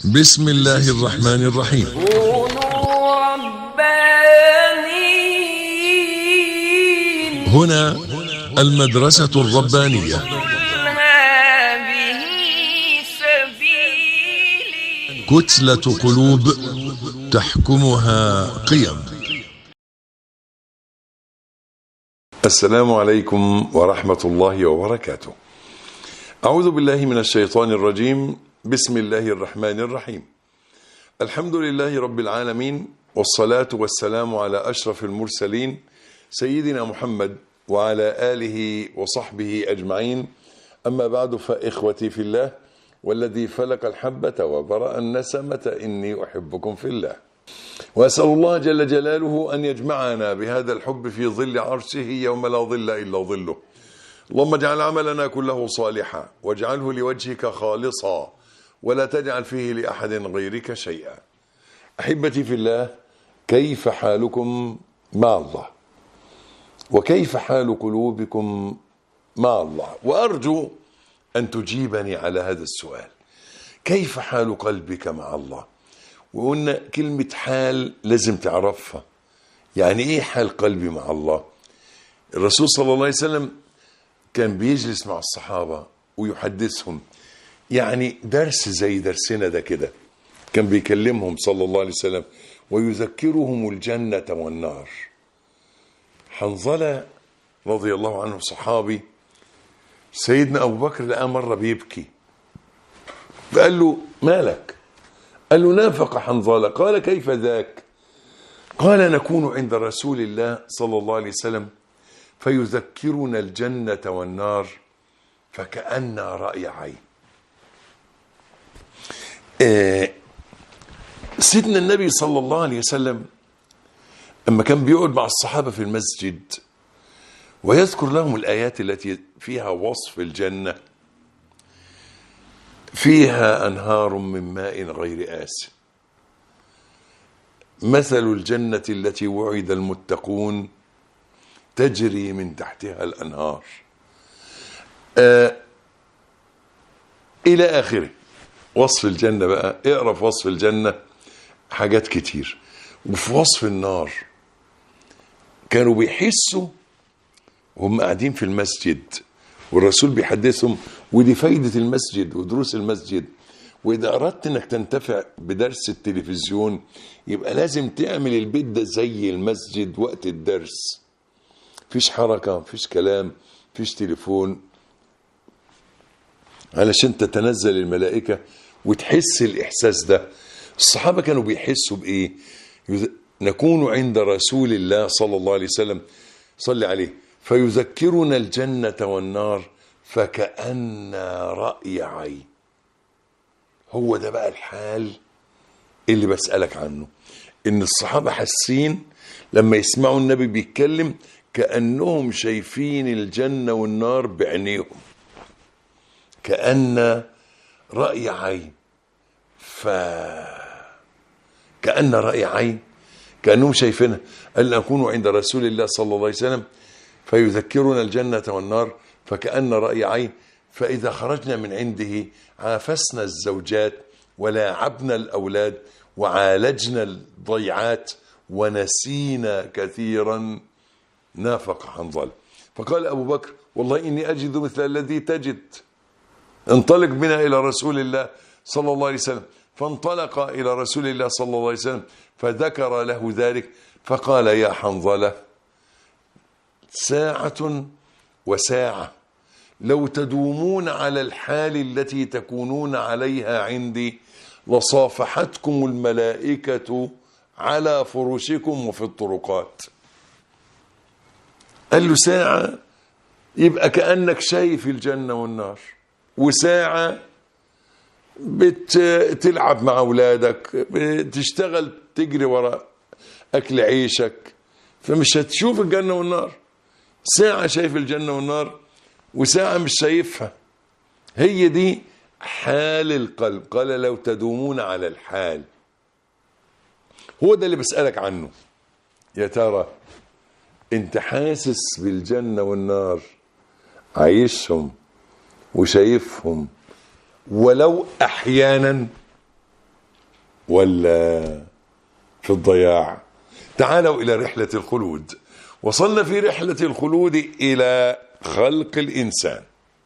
بسم الله الرحمن الرحيم كونوا ربانيين هنا المدرسة الربانية قل هذه سبيلي كتلة قلوب تحكمها قيم السلام عليكم ورحمة الله وبركاته. أعوذ بالله من الشيطان الرجيم، بسم الله الرحمن الرحيم. الحمد لله رب العالمين والصلاة والسلام على أشرف المرسلين سيدنا محمد وعلى آله وصحبه أجمعين. أما بعد فإخوتي في الله والذي فلق الحبة وبرأ النسمة إني أحبكم في الله. واسال الله جل جلاله ان يجمعنا بهذا الحب في ظل عرشه يوم لا ظل الا ظله. اللهم اجعل عملنا كله صالحا واجعله لوجهك خالصا ولا تجعل فيه لاحد غيرك شيئا. احبتي في الله كيف حالكم مع الله؟ وكيف حال قلوبكم مع الله؟ وارجو ان تجيبني على هذا السؤال. كيف حال قلبك مع الله؟ وقلنا كلمة حال لازم تعرفها يعني ايه حال قلبي مع الله الرسول صلى الله عليه وسلم كان بيجلس مع الصحابة ويحدثهم يعني درس زي درسنا ده كده كان بيكلمهم صلى الله عليه وسلم ويذكرهم الجنة والنار حنظلة رضي الله عنه صحابي سيدنا أبو بكر لقاه مرة بيبكي فقال له مالك قال له نافق حنظلة قال كيف ذاك قال نكون عند رسول الله صلى الله عليه وسلم فيذكرنا الجنة والنار فكأن رأي عين آه، سيدنا النبي صلى الله عليه وسلم لما كان بيقعد مع الصحابة في المسجد ويذكر لهم الآيات التي فيها وصف الجنة فيها أنهار من ماء غير آس مثل الجنة التي وعد المتقون تجري من تحتها الأنهار آه إلى آخره وصف الجنة بقى اقرأ في وصف الجنة حاجات كتير وفي وصف النار كانوا بيحسوا وهم قاعدين في المسجد والرسول بيحدثهم ودي فايدة المسجد ودروس المسجد وإذا أردت إنك تنتفع بدرس التلفزيون يبقى لازم تعمل البيت ده زي المسجد وقت الدرس مفيش حركة مفيش كلام مفيش تليفون علشان تتنزل الملائكة وتحس الإحساس ده الصحابة كانوا بيحسوا بإيه يذ- نكون عند رسول الله صلى الله عليه وسلم صلي عليه فيذكرنا الجنة والنار فكأن رأي عين هو ده بقى الحال اللي بسألك عنه إن الصحابة حاسين لما يسمعوا النبي بيتكلم كأنهم شايفين الجنة والنار بعينيهم كأن رأي عين ف كأن رأي عين كأنهم شايفينها قال نكون عند رسول الله صلى الله عليه وسلم فيذكرنا الجنة والنار فكأن رأي عين فإذا خرجنا من عنده عافسنا الزوجات ولاعبنا الأولاد وعالجنا الضيعات ونسينا كثيرا نافق حنظل فقال أبو بكر والله إني أجد مثل الذي تجد انطلق بنا إلى رسول الله صلى الله عليه وسلم فانطلق إلى رسول الله صلى الله عليه وسلم فذكر له ذلك فقال يا حنظلة ساعة وساعة لو تدومون على الحال التي تكونون عليها عندي لصافحتكم الملائكة على فرشكم وفي الطرقات قال له ساعة يبقى كأنك شايف الجنة والنار وساعة بتلعب مع أولادك بتشتغل تجري وراء أكل عيشك فمش هتشوف الجنة والنار ساعة شايف الجنة والنار وساعة مش شايفها هي دي حال القلب قال لو تدومون على الحال هو ده اللي بسألك عنه يا ترى انت حاسس بالجنة والنار عايشهم وشايفهم ولو احيانا ولا في الضياع تعالوا إلى رحلة الخلود وصلنا في رحلة الخلود إلى خلق الإنسان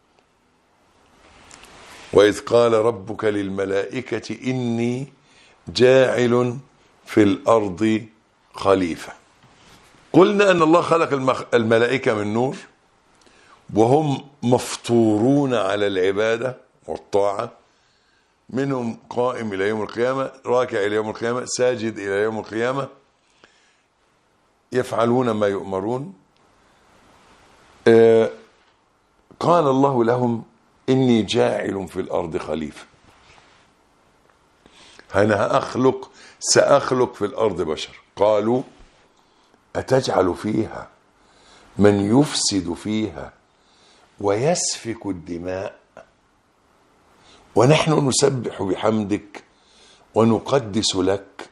وإذ قال ربك للملائكة إني جاعل في الأرض خليفة قلنا أن الله خلق المخ... الملائكة من نور وهم مفطورون على العبادة والطاعة منهم قائم إلى يوم القيامة راكع إلى يوم القيامة ساجد إلى يوم القيامة يفعلون ما يؤمرون آه قال الله لهم إني جاعل في الأرض خليفة أنا أخلق سأخلق في الأرض بشر قالوا أتجعل فيها من يفسد فيها ويسفك الدماء ونحن نسبح بحمدك ونقدس لك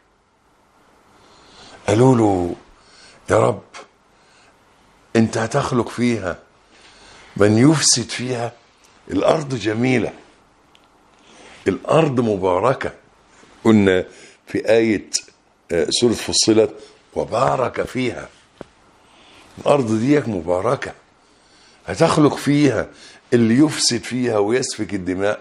قالوا له يا رب انت هتخلق فيها من يفسد فيها الارض جميله الارض مباركه قلنا في ايه آه، سوره فصلت وبارك فيها الارض ديك مباركه هتخلق فيها اللي يفسد فيها ويسفك الدماء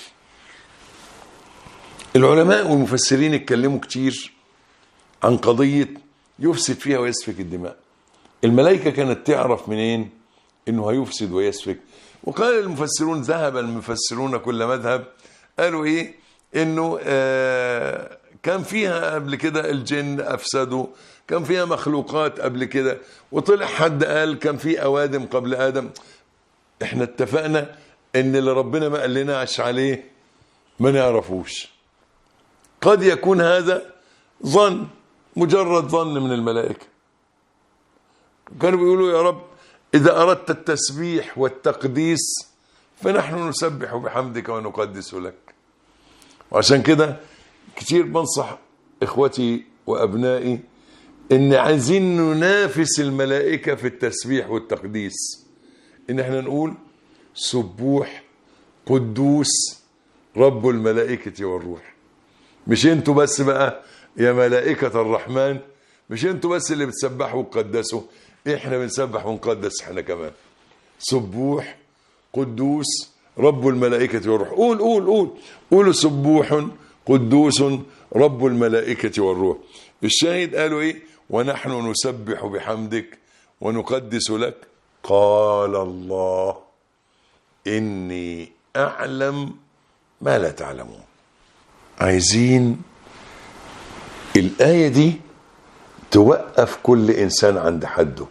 العلماء والمفسرين اتكلموا كتير عن قضية يفسد فيها ويسفك الدماء الملائكة كانت تعرف منين انه هيفسد ويسفك وقال المفسرون ذهب المفسرون كل مذهب قالوا ايه انه آه كان فيها قبل كده الجن افسدوا كان فيها مخلوقات قبل كده وطلع حد قال كان في اوادم قبل ادم احنا اتفقنا ان اللي ربنا ما قالناش عليه ما نعرفوش قد يكون هذا ظن مجرد ظن من الملائكة كانوا بيقولوا يا رب إذا أردت التسبيح والتقديس فنحن نسبح بحمدك ونقدس لك وعشان كده كتير بنصح إخوتي وأبنائي إن عايزين ننافس الملائكة في التسبيح والتقديس إن احنا نقول سبوح قدوس رب الملائكة والروح مش انتوا بس بقى يا ملائكة الرحمن مش انتوا بس اللي بتسبحوا وتقدسوا احنا بنسبح ونقدس احنا كمان سبوح قدوس رب الملائكة والروح قول قول قول قولوا سبوح قدوس رب الملائكة والروح الشاهد قالوا ايه ونحن نسبح بحمدك ونقدس لك قال الله إني أعلم ما لا تعلمون عايزين الآية دي توقف كل إنسان عند حده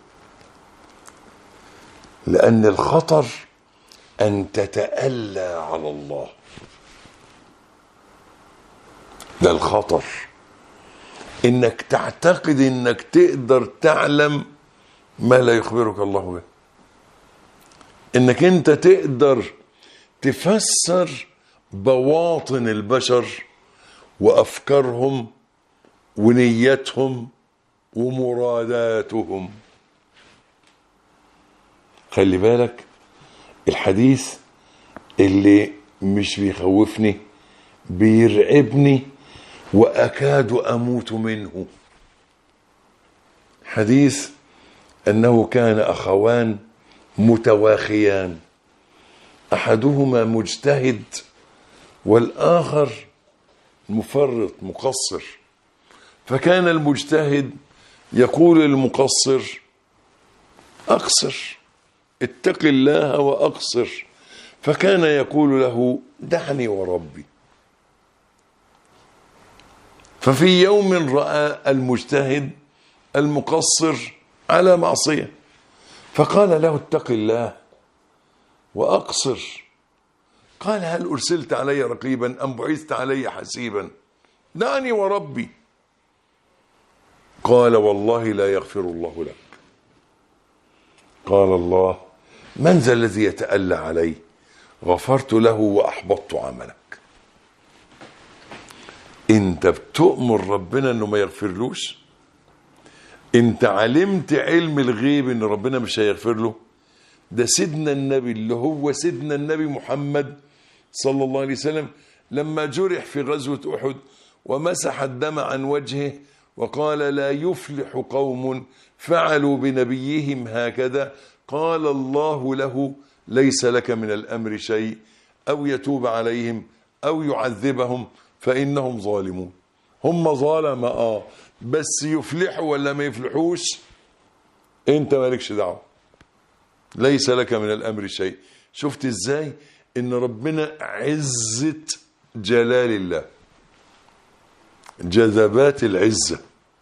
لأن الخطر أن تتألى على الله ده الخطر إنك تعتقد إنك تقدر تعلم ما لا يخبرك الله به إنك أنت تقدر تفسر بواطن البشر وافكارهم ونيتهم ومراداتهم خلي بالك الحديث اللي مش بيخوفني بيرعبني واكاد اموت منه حديث انه كان اخوان متواخيان احدهما مجتهد والآخر مفرط مقصر فكان المجتهد يقول للمقصر أقصر اتق الله وأقصر فكان يقول له دعني وربي ففي يوم رأى المجتهد المقصر على معصية فقال له اتق الله وأقصر قال هل أرسلت علي رقيبا أم بعثت علي حسيبا دعني وربي قال والله لا يغفر الله لك قال الله من ذا الذي يتألى علي غفرت له وأحبطت عملك انت بتؤمر ربنا انه ما يغفرلوش انت علمت علم الغيب ان ربنا مش هيغفر له ده سيدنا النبي اللي هو سيدنا النبي محمد صلى الله عليه وسلم لما جرح في غزوة أحد ومسح الدم عن وجهه وقال لا يفلح قوم فعلوا بنبيهم هكذا قال الله له ليس لك من الأمر شيء أو يتوب عليهم أو يعذبهم فإنهم ظالمون هم ظالم آه بس يفلحوا ولا ما يفلحوش انت مالكش دعوه ليس لك من الامر شيء شفت ازاي ان ربنا عزه جلال الله جذبات العزه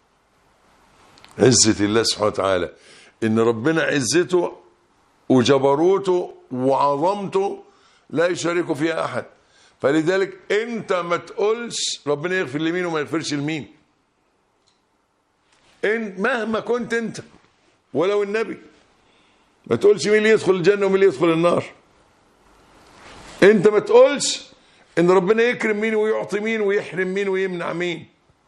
عزه الله سبحانه وتعالى ان ربنا عزته وجبروته وعظمته لا يشارك فيها احد فلذلك انت ما تقولش ربنا يغفر لمين وما يغفرش لمين إن مهما كنت انت ولو النبي ما تقولش مين اللي يدخل الجنه ومين اللي يدخل النار انت ما تقولش ان ربنا يكرم مين ويعطي مين ويحرم مين ويمنع مين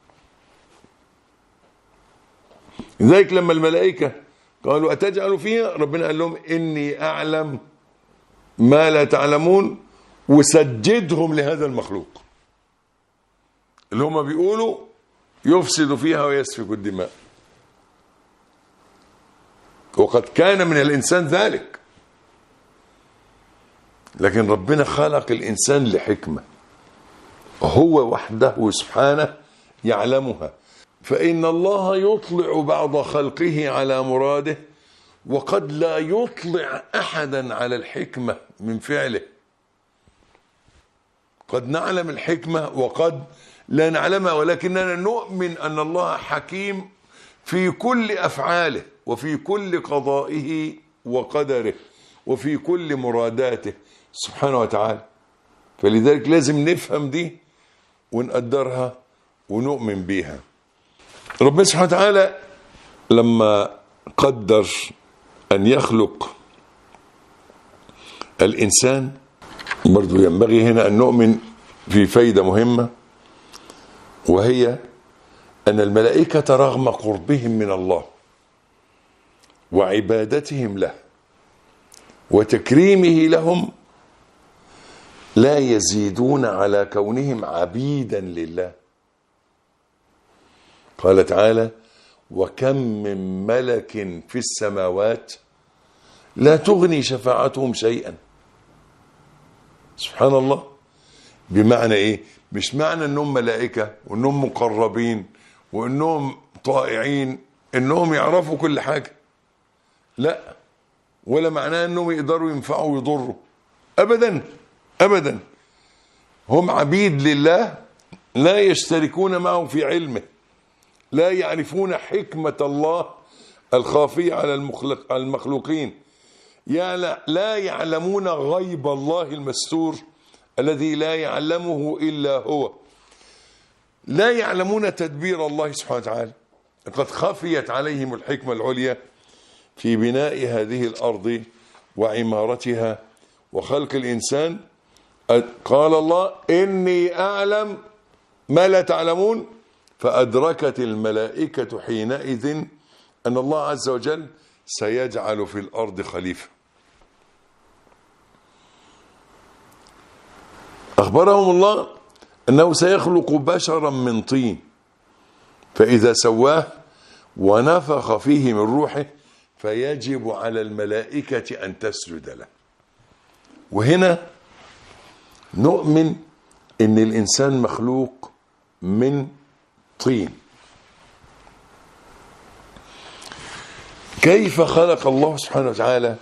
لذلك لما الملائكه قالوا اتجعل فيها ربنا قال لهم اني اعلم ما لا تعلمون وسجدهم لهذا المخلوق اللي هم بيقولوا يفسد فيها ويسفك الدماء وقد كان من الإنسان ذلك لكن ربنا خلق الإنسان لحكمة هو وحده سبحانه يعلمها فإن الله يطلع بعض خلقه على مراده وقد لا يطلع أحدا على الحكمة من فعله قد نعلم الحكمة وقد لا نعلمها ولكننا نؤمن أن الله حكيم في كل أفعاله وفي كل قضائه وقدره وفي كل مراداته سبحانه وتعالى فلذلك لازم نفهم دي ونقدرها ونؤمن بيها ربنا سبحانه وتعالى لما قدر أن يخلق الإنسان برضو ينبغي هنا أن نؤمن في فايدة مهمة وهي أن الملائكة رغم قربهم من الله وعبادتهم له وتكريمه لهم لا يزيدون على كونهم عبيدا لله قال تعالى وكم من ملك في السماوات لا تغني شفاعتهم شيئا سبحان الله بمعنى ايه مش معنى انهم ملائكه وانهم مقربين وانهم طائعين انهم يعرفوا كل حاجه لا ولا معناه انهم يقدروا ينفعوا ويضروا ابدا ابدا هم عبيد لله لا يشتركون معه في علمه لا يعرفون حكمه الله الخافيه على المخلق المخلوقين لا يعلمون غيب الله المستور الذي لا يعلمه الا هو لا يعلمون تدبير الله سبحانه وتعالى قد خفيت عليهم الحكمه العليا في بناء هذه الارض وعمارتها وخلق الانسان قال الله اني اعلم ما لا تعلمون فادركت الملائكه حينئذ ان الله عز وجل سيجعل في الارض خليفه اخبرهم الله انه سيخلق بشرا من طين فاذا سواه ونفخ فيه من روحه فيجب على الملائكه ان تسجد له وهنا نؤمن ان الانسان مخلوق من طين كيف خلق الله سبحانه وتعالى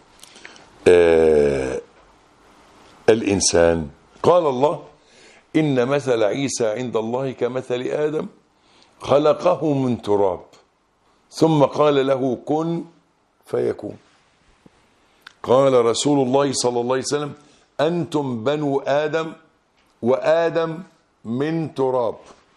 آه الانسان قال الله ان مثل عيسى عند الله كمثل ادم خلقه من تراب ثم قال له كن فيكون قال رسول الله صلى الله عليه وسلم انتم بنو ادم وادم من تراب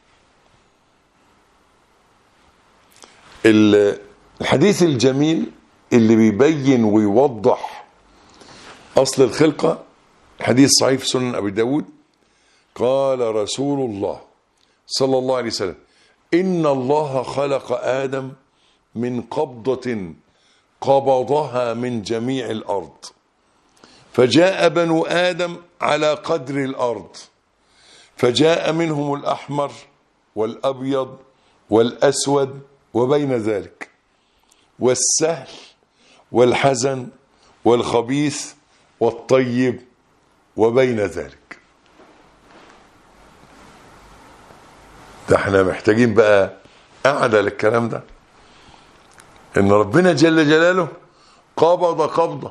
الحديث الجميل اللي بيبين ويوضح اصل الخلقه حديث صحيح في سنن ابي داود قال رسول الله صلى الله عليه وسلم ان الله خلق ادم من قبضه قبضها من جميع الارض فجاء بنو ادم على قدر الارض فجاء منهم الأحمر والأبيض والأسود وبين ذلك والسهل والحزن والخبيث والطيب وبين ذلك ده احنا محتاجين بقى قاعدة للكلام ده ان ربنا جل جلاله قبض قبضة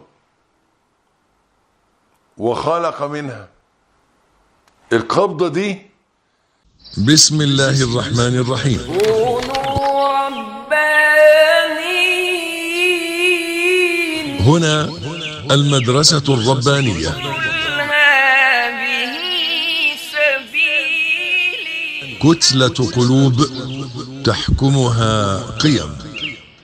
وخلق منها القبضة دي بسم الله الرحمن الرحيم كونوا ربانيين هنا المدرسة الربانية قل هذه سبيلي كتلة قلوب تحكمها قيم